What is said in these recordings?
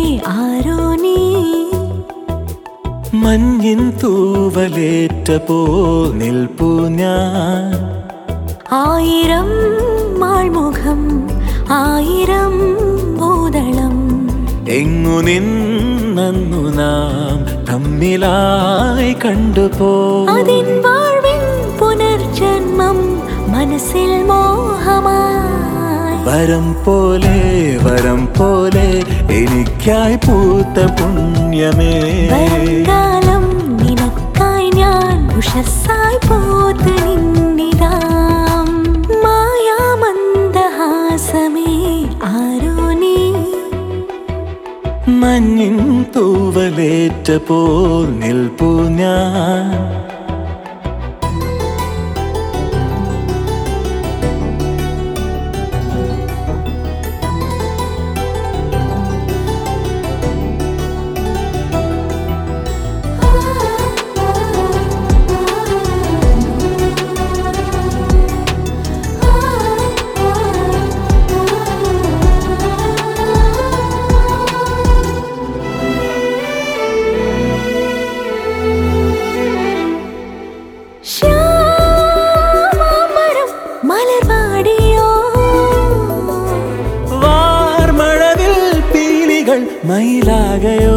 ആരോ നീ മഞ്ഞിൻ തൂവലേറ്റ പോൽ നിൽപ്പു ഞാൻ ആയിരം മാൾമുഖം ആയിരം ഭൂതളം എങ്ങു നിന്നു നാം തമ്മിലായി കണ്ടുപോ അതിൻ വാഴ്വിൻ പുനർജന്മം മനസ്സിൽ മോഹമായി വരം പോലെ വരം പോലെ എനിക്കായി പൂത്ത പുണ്യമേ വരുംകാലം നിനക്കായി ഞാൻ ഉഷസ്സായി പോത്ത് നിന്നിതാം മായാമന്ദഹാസമേ ആരോ നീ മഞ്ഞിൻ തൂവലേറ്റ പോൽ നിൽപ്പു ഞാൻ ശ്യാമമരം മലർവാടിയോ വാർമഴവിൽ പീലികൾ മയിലാകയോ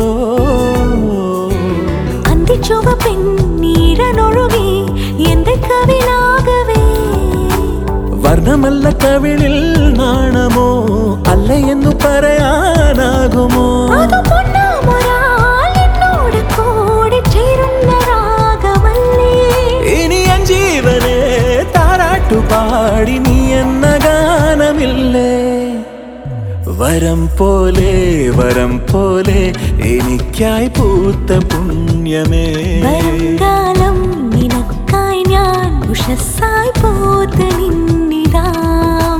അന്തിച്ചുവപ്പിൻ നീഴനൊഴുകി എന്റെ കവിളാകവേ വർണ്ണമല്ല കവിളിൽ നാണമോ അല്ല എന്നു പറയാനാകുമോ അത് പൊന്നാമൊരാൾ എന്നോട് കൂടി ചേരുന്ന രാഗമല്ലേ ഇനി എൻ ജീവനെ താരാട്ടു പാടി നീ എന്ന ഗാനമില്ലേ വരം പോലെ വരം പോലെ എനിക്കായി പൂത്ത പുണ്യമേ വരുംകാലം നിനക്കായി ഞാൻ ഉഷസ്സായി പോത്ത് നിന്നിടാം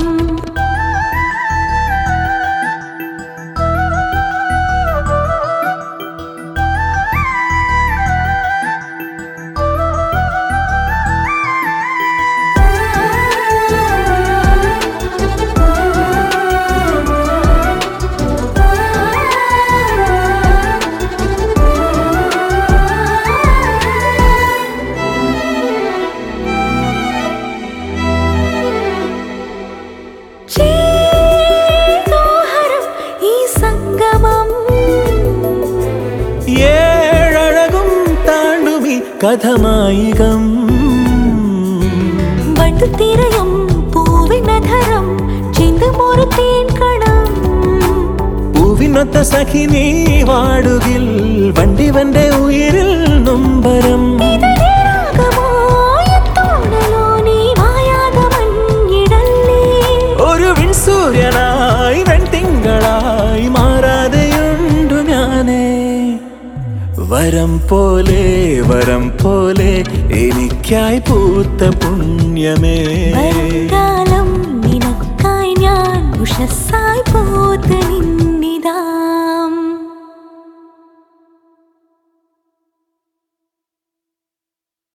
ചേതോഹരം ഈ സംഗമം ഏഴഴകും താണ്ടുമി കഥമായികം വണ്ടുതിരയും പൂവിനധരം ചിന്തുമൊരു തേൻ കണം പൂവിനൊത്ത സഖി നീ വാടുകിൽ വണ്ടിവന്റെ ഉയിരിൽ നൊമ്പരം ഇതിലേറാകമോ എത്തോണലോ നീ മായാതെ മഞ്ഞിടല്ലേ ഒരു വിൺസൂര്യനായി വെൺതിങ്കളായി മാറാതെയുണ്ടു ഞാനേ വരം പോലെ വരം പോലെ എനിക്കായി പൂത്ത പുണ്യമേ വരുംകാലം നിനക്കായി ഞാൻ ഉഷസ്സായി പോത്ത് നിന്നിതാ